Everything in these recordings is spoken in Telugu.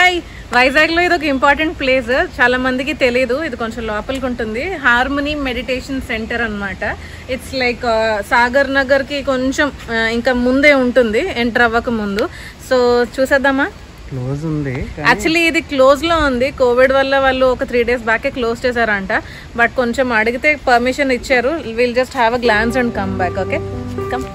హాయ్ వైజాగ్ లో ఇది ఒక ఇంపార్టెంట్ ప్లేస్ చాలా మందికి తెలియదు ఇది కొంచెం లోపలికి ఉంటుంది హార్మోనీ మెడిటేషన్ సెంటర్ అన్నమాట ఇట్స్ లైక్ సాగర్ నగర్ కి కొంచెం ఆ, ఇంకా ముందే ఉంటుంది ఎంటర్ అవ్వక ముందు సో చూసేద్దామా క్లోజ్ ఉంది యాక్చువల్లీ ఇది క్లోజ్ లో ఉంది కోవిడ్ వల్ల వాళ్ళు ఒక త్రీ డేస్ బ్యాకే క్లోజ్ చేశారంట బట్ కొంచెం అడిగితే పర్మిషన్ ఇచ్చారు will just have a glance and come back okay come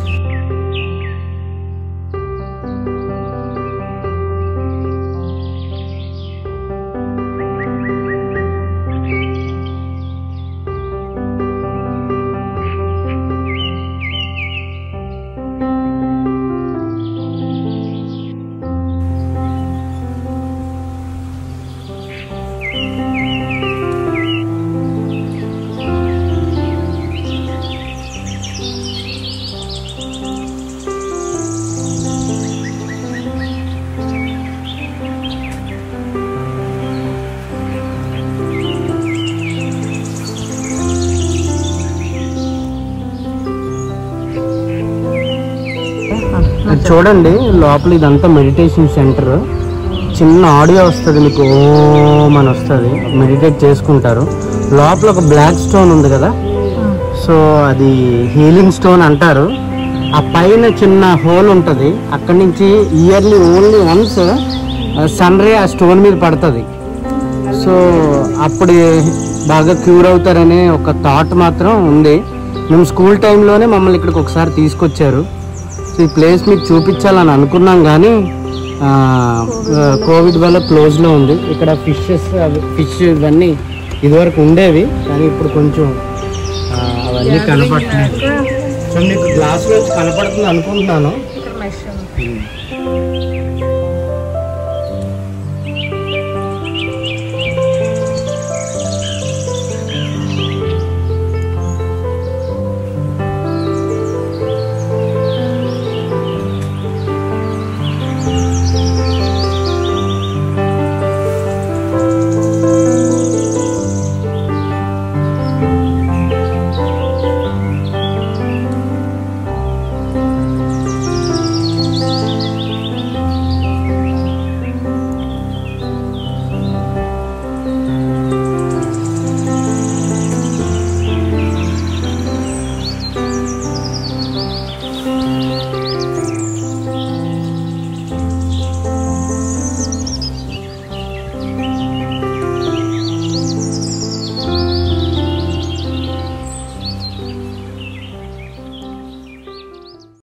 ఇది చూడండి లోపల ఇదంతా మెడిటేషన్ సెంటర్ చిన్న ఆడియో వస్తుంది మీకు ఓం అని వస్తుంది మెడిటేట్ చేసుకుంటారు లోపల ఒక బ్లాక్ స్టోన్ ఉంది కదా సో అది హీలింగ్ స్టోన్ అంటారు ఆ పైన చిన్న హోల్ ఉంటుంది అక్కడి నుంచి yearly only once sun ray ఆ స్టోన్ మీద పడుతుంది సో అప్పుడు బాగా క్యూర్ అవుతారనే ఒక థాట్ మాత్రం ఉంది మేము స్కూల్ టైంలోనే మమ్మల్ని ఇక్కడికి ఒకసారి తీసుకొచ్చారు సో ఈ ప్లేస్ మీకు చూపించాలని అనుకున్నాం కానీ ఆ, ఆ, కోవిడ్ వల్ల క్లోజ్లో ఉంది ఇక్కడ ఫిషెస్ అవి ఫిష్ ఇవన్నీ ఇదివరకు ఉండేవి కానీ ఇప్పుడు కొంచెం ఆ, అవన్నీ కనపడట్లేదు సో మీకు గ్లాస్ నుంచి కనపడుతుంది అనుకుంటున్నాను